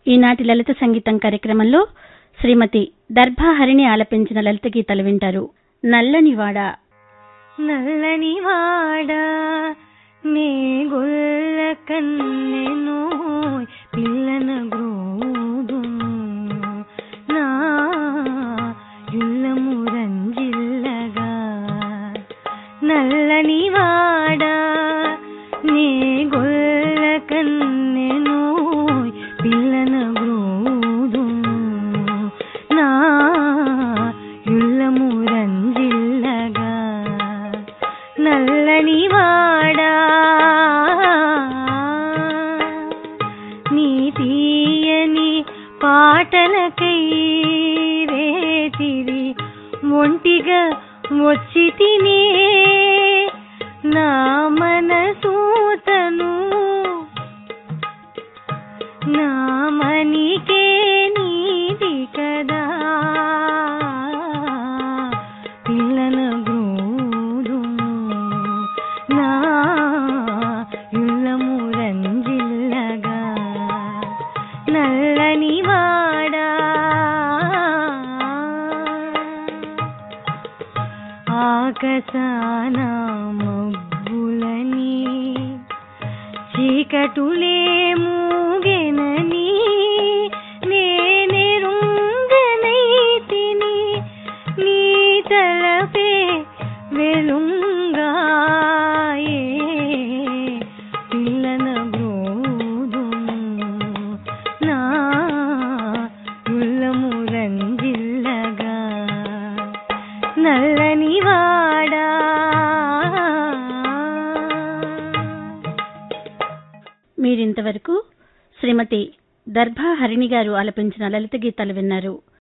ఈనాటి లలిత సంగీతం కార్యక్రమంలో శ్రీమతి దర్భా హరిణి ఆలపించిన లలిత గీతాలు వింటారు నల్లనివాడ నల్లని వాడ నే గొల్ల కన్నెను పిల్లన గ్రోదు నా ఇల్లము రంజిల్లగా నల్లని వాడ నే గొల్ల కన్నెను పిల్లన గ్రోదు నా ఇల్లము రంజిల్లగా నల్లని వాడా నీ తీయని పాటలకై రేతిరి ఒంటిగా వచ్చి తినే నా మనసూతను నా మనికే నీది కదా పిల్లన గ్రోదుము నా ఇల్లము రంజిల్లగా నల్లని వాడా ఆకాశాన మబ్బులని చీకటులే మూగెనని నేనెరుంగనైతిని నీ తలపే వెలుంగాయే పిల్లన బ్రోదుము నా ఉల్లము రంజిల్లగా నల్లని వాడా మీరింతవరకు శ్రీమతి దర్భా హరిణి గారు ఆలపించిన లలిత గీతాలు విన్నారు